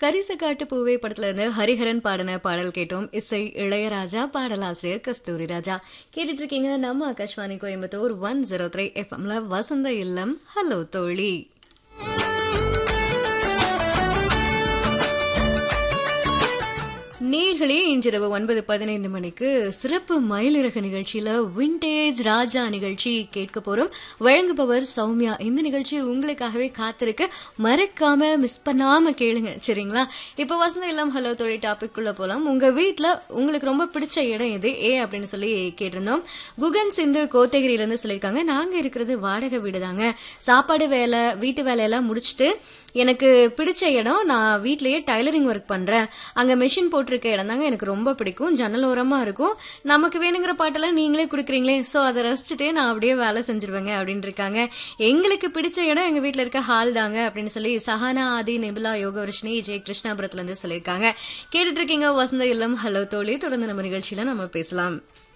கரிசக்காட்டு பூவே படத்துல இருந்து ஹரிஹரன் பாடின பாடல் கேட்டோம் இசை இளையராஜா பாடலாசிரியர் கஸ்தூரி ராஜா கேட்டுட்டு இருக்கீங்க நம்ம Akashvani Coimbatore one zero three எஃப்எம்ல வசந்த இல்லம் ஹலோ தோழி நேர்களே இன்றிரவு ஒன்பது பதினைந்து மணிக்கு சிறப்பு மயிலிறகு நிகழ்ச்சியில விண்டேஜ் ராஜா நிகழ்ச்சி கேட்க போறோம் வழங்குபவர் சௌமியா இந்த நிகழ்ச்சி உங்களுக்காகவே காத்திருக்கு மறக்காம மிஸ் பண்ணாம கேளுங்க சரிங்களா இப்போ வசந்த இல்லம் ஹலோ தொழில் டாபிக் குள்ள போலாம் உங்க வீட்ல உங்களுக்கு ரொம்ப பிடிச்ச இடம் எது ஏ அப்படின்னு சொல்லி கேட்டிருந்தோம் குகன் சிந்து கோத்தகிரியில இருந்து சொல்லியிருக்காங்க நாங்க இருக்கிறது வாடகை வீடு தாங்க சாப்பாடு வேலை வீட்டு வேலையெல்லாம் முடிச்சுட்டு எனக்கு பிடிச்ச இடம் நான் வீட்லயே டைலரிங் ஒர்க் பண்றேன் அங்க மெஷின் போட்டிருக்க இடம் தாங்க எனக்கு ரொம்ப பிடிக்கும் ஜன்னல் ஓரமா இருக்கும் நமக்கு வேணுங்கிற பாட்டெல்லாம் நீங்களே கொடுக்குறீங்களே சோ அதை ரசிச்சுட்டே நான் அப்படியே வேலை செஞ்சிருவேங்க அப்படின்னு இருக்காங்க எங்களுக்கு பிடிச்ச இடம் எங்க வீட்ல இருக்க ஹால் தாங்க அப்படின்னு சொல்லி சஹானா ஆதி நிபுலா யோகவர்ஷினி ஜெய் கிருஷ்ணாபுரத்துல இருந்து சொல்லியிருக்காங்க கேட்டுட்டு இருக்கீங்க வசந்த இல்லம் ஹலோ தோழி தொடர்ந்து நம்ம நிகழ்ச்சியில நம்ம பேசலாம்